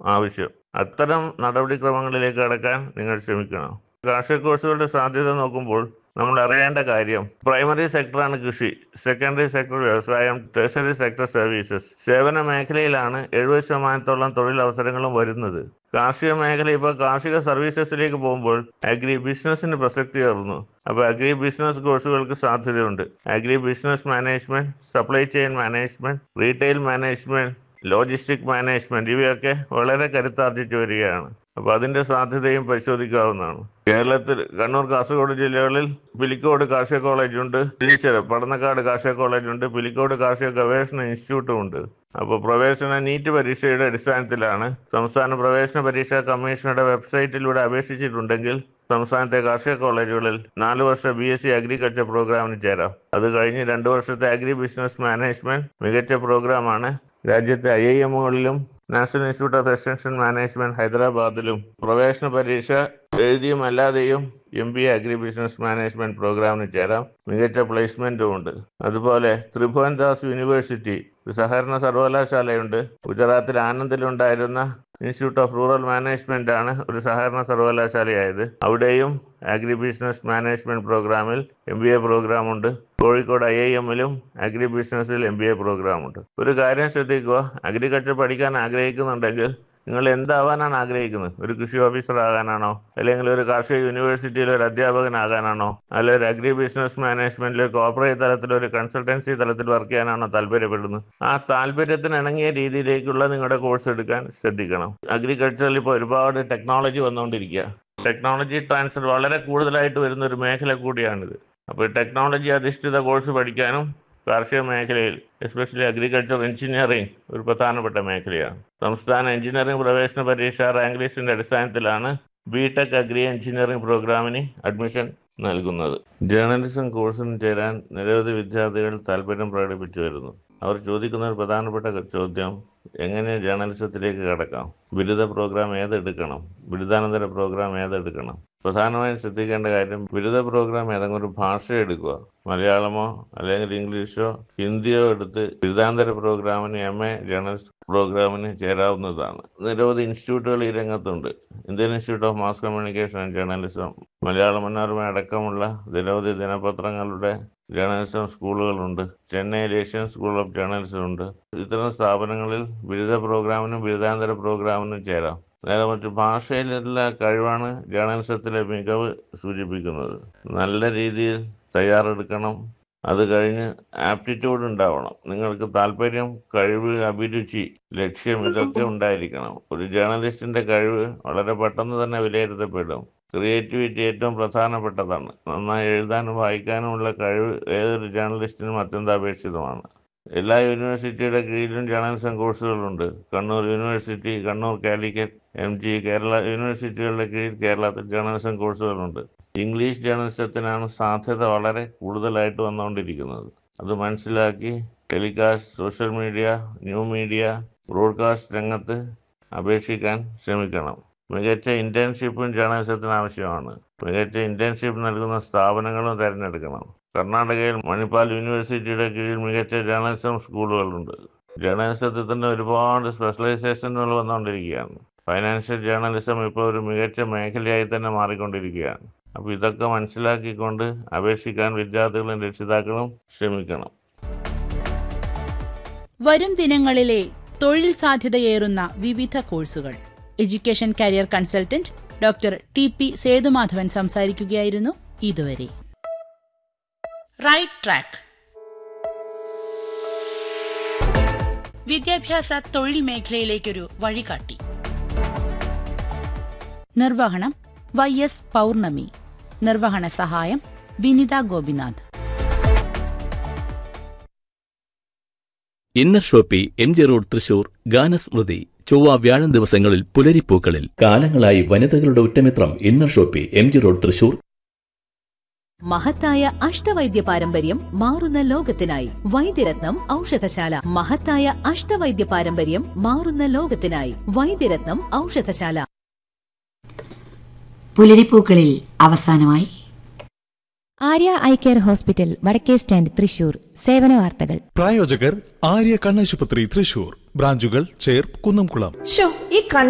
ആവശ്യം അത്തരം നടപടിക്രമങ്ങളിലേക്ക് കടക്കാൻ നിങ്ങൾ ശ്രമിക്കണം കാർഷിക കോഴ്സുകളുടെ സാധ്യത നോക്കുമ്പോൾ നമ്മൾ അറിയേണ്ട കാര്യം പ്രൈമറി സെക്ടറാണ് കൃഷി സെക്കൻഡറി സെക്ടർ വ്യവസായം ടേഴ്സറി സെക്ടർ സർവീസസ് സേവന മേഖലയിലാണ് എഴുപത് ശതമാനത്തോളം തൊഴിലവസരങ്ങളും വരുന്നത് കാർഷിക മേഖല ഇപ്പോൾ കാർഷിക സർവീസസിലേക്ക് പോകുമ്പോൾ അഗ്രി ബിസിനസ്സിന് പ്രസക്തി ഏറുന്നു അപ്പോൾ അഗ്രി ബിസിനസ് കോഴ്സുകൾക്ക് സാധ്യതയുണ്ട് agri business management supply chain management retail management logistic management ഇവയൊക്കെ വളരെ കരുത്താർജിച്ചു വരികയാണ് അപ്പോൾ അതിന്റെ സാധ്യതയും പരിശോധിക്കാവുന്നതാണ് കേരളത്തിൽ കണ്ണൂർ കാസർഗോഡ് ജില്ലകളിൽ പിലിക്കോട് കാർഷിക കോളേജുണ്ട് തിരിച്ചര പടന്നക്കാട് കാർഷിക കോളേജുണ്ട് പിലിക്കോട് കാർഷിക ഗവേഷണ ഇൻസ്റ്റിറ്റ്യൂട്ടും ഉണ്ട് അപ്പോൾ പ്രവേശന നീറ്റ് പരീക്ഷയുടെ അടിസ്ഥാനത്തിലാണ് സംസ്ഥാന പ്രവേശന പരീക്ഷാ കമ്മീഷനുടെ വെബ്സൈറ്റിലൂടെ അപേക്ഷിച്ചിട്ടുണ്ടെങ്കിൽ സംസ്ഥാനത്തെ കാർഷിക കോളേജുകളിൽ നാല് വർഷ ബി എസ് സി അഗ്രികൾച്ചർ പ്രോഗ്രാമിന് ചേരാം അത് കഴിഞ്ഞ് രണ്ട് വർഷത്തെ അഗ്രി ബിസിനസ് മാനേജ്മെന്റ് മികച്ച പ്രോഗ്രാമാണ് രാജ്യത്തെ ഐ ഐ എമ്മുകളിലും national institute of extension management ഹൈദരാബാദിലും പ്രവേശന പരീക്ഷ എഴുതിയും അല്ലാതെയും M B A agri business management പ്രോഗ്രാമിന് ചേരാം മികച്ച പ്ലേസ്മെന്റും ഉണ്ട് അതുപോലെ ത്രിഭുവൻ ദാസ് യൂണിവേഴ്സിറ്റി ഒരു സഹകരണ സർവകലാശാലയുണ്ട് ഗുജറാത്തിൽ ആനന്ദിലുണ്ടായിരുന്ന ഇൻസ്റ്റിറ്റ്യൂട്ട് ഓഫ് റൂറൽ മാനേജ്മെന്റ് ആണ് ഒരു സഹകരണ സർവകലാശാലയായത് അവിടെയും അഗ്രി ബിസിനസ് മാനേജ്മെന്റ് പ്രോഗ്രാമിൽ എം ബി എ പ്രോഗ്രാം ഉണ്ട് കോഴിക്കോട് ഐ ഐ എമ്മിലും അഗ്രി ബിസിനസ്സിൽ എം ബി എ പ്രോഗ്രാം ഉണ്ട് ഒരു കാര്യം ശ്രദ്ധിക്കുക അഗ്രികൾച്ചർ പഠിക്കാൻ ആഗ്രഹിക്കുന്നുണ്ടെങ്കിൽ നിങ്ങൾ എന്താവാനാണ് ആഗ്രഹിക്കുന്നത് ഒരു കൃഷി ഓഫീസർ ആകാനാണോ അല്ലെങ്കിൽ ഒരു കാർഷിക യൂണിവേഴ്സിറ്റിയിൽ ഒരു അധ്യാപകനാകാനാണോ അല്ലെങ്കിൽ ഒരു അഗ്രി ബിസിനസ് മാനേജ്മെന്റിൽ കോർപ്പറേറ്റ് തലത്തിൽ ഒരു കൺസൾട്ടൻസി തലത്തിൽ വർക്ക് ചെയ്യാനാണോ താല്പര്യപ്പെടുന്നത് ആ താല്പര്യത്തിന് ഇണങ്ങിയ രീതിയിലേക്കുള്ള നിങ്ങളുടെ കോഴ്സ് എടുക്കാൻ ശ്രദ്ധിക്കണം അഗ്രികൾച്ചറിൽ ഇപ്പോൾ ഒരുപാട് ടെക്നോളജി വന്നുകൊണ്ടിരിക്കുക ടെക്നോളജി ട്രാൻസ്ഫർ വളരെ കൂടുതലായിട്ട് വരുന്ന ഒരു മേഖല കൂടിയാണിത് അപ്പോൾ ടെക്നോളജി അധിഷ്ഠിത കോഴ്സ് പഠിക്കാനും കാർഷിക മേഖലയിൽ എസ്പെഷ്യലി അഗ്രികൾച്ചർ എഞ്ചിനീയറിംഗ് ഒരു പ്രധാനപ്പെട്ട മേഖലയാണ് സംസ്ഥാന എഞ്ചിനീയറിംഗ് പ്രവേശന പരീക്ഷ റാങ്ക് ലിസ്റ്റിന്റെ അടിസ്ഥാനത്തിലാണ് ബി ടെക് അഗ്രി എഞ്ചിനീയറിംഗ് പ്രോഗ്രാമിന് അഡ്മിഷൻ നൽകുന്നത് ജേർണലിസം കോഴ്സിന് ചേരാൻ നിരവധി വിദ്യാർത്ഥികൾ താല്പര്യം പ്രകടിപ്പിച്ചു വരുന്നു അവർ ചോദിക്കുന്ന ഒരു പ്രധാനപ്പെട്ട ചോദ്യം എങ്ങനെ ജേർണലിസത്തിലേക്ക് കടക്കാം ബിരുദ പ്രോഗ്രാം ഏതെടുക്കണം ബിരുദാനന്തര പ്രോഗ്രാം ഏതെടുക്കണം പ്രധാനമായും ശ്രദ്ധിക്കേണ്ട കാര്യം ബിരുദ പ്രോഗ്രാം ഏതെങ്കിലും ഒരു ഭാഷ എടുക്കുക മലയാളമോ അല്ലെങ്കിൽ ഇംഗ്ലീഷോ ഹിന്ദിയോ എടുത്ത് ബിരുദാന്തര പ്രോഗ്രാമിന് എം എ ജേർണലിസ്റ്റ് പ്രോഗ്രാമിന് ചേരാവുന്നതാണ് നിരവധി ഇൻസ്റ്റിറ്റ്യൂട്ടുകൾ ഈ രംഗത്തുണ്ട് Indian institute of mass communication and journalism Malayala Manorama അടക്കമുള്ള നിരവധി ദിനപത്രങ്ങളുടെ ജേർണലിസം സ്കൂളുകളുണ്ട് ചെന്നൈയിൽ ഏഷ്യൻ സ്കൂൾ ഓഫ് ജേർണലിസം ഉണ്ട് ഇത്തരം സ്ഥാപനങ്ങളിൽ ബിരുദ പ്രോഗ്രാമിനും ബിരുദാന്തര പ്രോഗ്രാമിനും ചേരാം നേരെ മറിച്ച് ഭാഷയിലുള്ള കഴിവാണ് ജേർണലിസത്തിലെ മികവ് സൂചിപ്പിക്കുന്നത് നല്ല രീതിയിൽ തയ്യാറെടുക്കണം അത് കഴിഞ്ഞ് ആപ്റ്റിറ്റ്യൂഡ് ഉണ്ടാവണം നിങ്ങൾക്ക് താല്പര്യം കഴിവ് അഭിരുചി ലക്ഷ്യം ഇതൊക്കെ ഉണ്ടായിരിക്കണം ഒരു ജേർണലിസ്റ്റിന്റെ കഴിവ് വളരെ പെട്ടെന്ന് തന്നെ വിലയിരുത്തപ്പെടും ക്രിയേറ്റിവിറ്റി ഏറ്റവും പ്രധാനപ്പെട്ടതാണ് നന്നായി എഴുതാനും വായിക്കാനുമുള്ള കഴിവ് ഏതൊരു ജേർണലിസ്റ്റിനും അത്യന്താപേക്ഷിതമാണ് എല്ലാ യൂണിവേഴ്സിറ്റിയുടെ കീഴിലും ജേർണലിസം കോഴ്സുകളുണ്ട് Kannur university Kannur Calicut M G Kerala യൂണിവേഴ്സിറ്റികളുടെ കീഴിൽ കേരളത്തിൽ ജേർണലിസം കോഴ്സുകളുണ്ട് ഇംഗ്ലീഷ് ജേർണലിസത്തിനാണ് സാധ്യത വളരെ കൂടുതലായിട്ട് വന്നുകൊണ്ടിരിക്കുന്നത് അത് മനസ്സിലാക്കി telecast social media new media broadcast രംഗത്ത് അപേക്ഷിക്കാൻ ശ്രമിക്കണം മികച്ച ഇന്റേൺഷിപ്പും ജേർണലിസത്തിന് ആവശ്യമാണ് മികച്ച ഇന്റേൺഷിപ്പ് നൽകുന്ന സ്ഥാപനങ്ങളും തിരഞ്ഞെടുക്കണം കർണാടകയിൽ മണിപ്പാൽ യൂണിവേഴ്സിറ്റിയുടെ കീഴിൽ മികച്ച ജേർണലിസം സ്കൂളുകളുണ്ട് ജേർണലിസത്തിൽ തന്നെ ഒരുപാട് സ്പെഷ്യലൈസേഷനുകൾ വന്നുകൊണ്ടിരിക്കുകയാണ് ഫൈനാൻഷ്യൽ ജേർണലിസം ഇപ്പോൾ ഒരു മികച്ച മേഖലയായി തന്നെ മാറിക്കൊണ്ടിരിക്കുകയാണ് അപ്പോൾ ഇതൊക്കെ മനസ്സിലാക്കിക്കൊണ്ട് അപേക്ഷിക്കാൻ വിദ്യാർത്ഥികളും രക്ഷിതാക്കളും ശ്രമിക്കണം വരും ദിനങ്ങളിലെ തൊഴിൽ സാധ്യതയേറുന്ന വിവിധ കോഴ്സുകൾ education career consultant doctor T P Sethumadhavan സംസാരിക്കുകയായിരുന്നു ഇതുവരെ റൈറ്റ് ട്രാക്ക് വിദ്യാഭ്യാസ തൊഴിൽ മേഖലയിലേക്കൊരു വഴികാട്ടി നിർവഹണം വൈ എസ് പൗർണമി നിർവഹണ സഹായം Vinitha Gopinath inner shoppy M G road Thrissur Ganasmriti ചൊവ്വ വ്യാഴം ദിവസങ്ങളിൽ പുലരിപ്പൂക്കളിൽ കാലങ്ങളായി വനിതകളുടെ ഉറ്റമിത്രം inner shoppy M G road Thrissur മഹത്തായ അഷ്ടവൈദ്യ പാരമ്പര്യം മാറുന്ന ലോകത്തിനായി വൈദ്യരത്നം ഔഷധശാല മഹത്തായ അഷ്ടവൈദ്യ പാരമ്പര്യം മാറുന്ന ലോകത്തിനായി വൈദ്യരത്നം ഔഷധശാല പുലരിപ്പൂക്കളിൽ അവസാനമായി ആര്യ ഐ കെയർ ഹോസ്പിറ്റൽ വടക്കേ സ്റ്റാൻഡ് തൃശൂർ സേവന വാർത്തകൾ പ്രായോജകർ ആര്യ കണ്ണാശുപത്രി തൃശൂർ ബ്രാഞ്ചുകൾ ചേർ കുന്നംകുളം ഷോ ഈ കണ്ണ